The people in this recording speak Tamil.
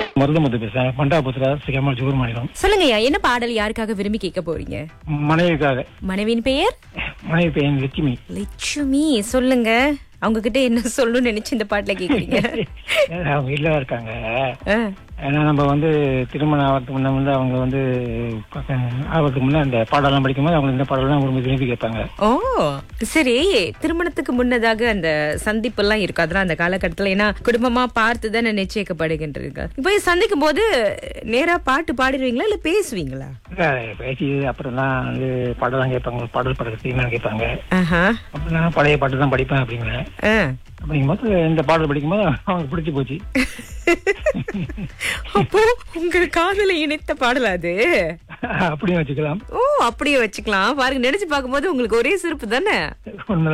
மருதமுத்து பேசுறேன் பண்டாபுத்திரா சிகமா ஜூர் மாநிலம் சொல்லுங்கய்யா என்ன பாடல் யாருக்காக விரும்பி கேட்க போறீங்க மனைவிக்காக மனைவியின் பெயர் மனைவி பெயர் லட்சுமி லட்சுமி சொல்லுங்க அவங்க கிட்ட என்ன சொல்லணும்னு நினைச்சு இந்த பாட்டுல கேக்குறீங்க அவங்க இல்ல இருக்காங்க ஆ. ஏன்னா நம்ம வந்து திருமணம் ஆகிறதுக்கு முன்ன வந்து அவங்க வந்து ஆகிறதுக்கு முன்ன அந்த பாடலாம் படிக்கும்போது அவங்க இந்த பாடலாம் விரும்பி விரும்பி கேட்பாங்க ஓ சரி திருமணத்துக்கு முன்னதாக அந்த சந்திப்பு எல்லாம் இருக்கும் அதெல்லாம் அந்த காலகட்டத்துல ஏன்னா குடும்பமா பார்த்து தானே நிச்சயிக்கப்படுகின்றீங்க இப்போ சந்திக்கும் போது நேரா பாட்டு பாடிடுவீங்களா இல்ல பேசுவீங்களா இல்ல, பேசி அப்புறம் தான் வந்து பாடலாம் கேட்பாங்க பாடல் படத்துக்கு கேட்பாங்க ஆஹா அப்புறம் நான் பழைய பாட்டு தான் படிப்பேன் அப்படிங்கிறேன் ஆ. அப்படிங்கும்போது இந்த பாடல் படிக்கும்போது அவங்க பிடிச்சி போச்சு அப்போ உங்க காதலை இணைத்த பாடல் அது அப்படியும் வச்சுக்கலாம் ஓ அப்படியே வச்சுக்கலாம் பாருங்க நினைச்சு பார்க்கும்போது உங்களுக்கு ஒரே சிறப்பு தானே உண்மை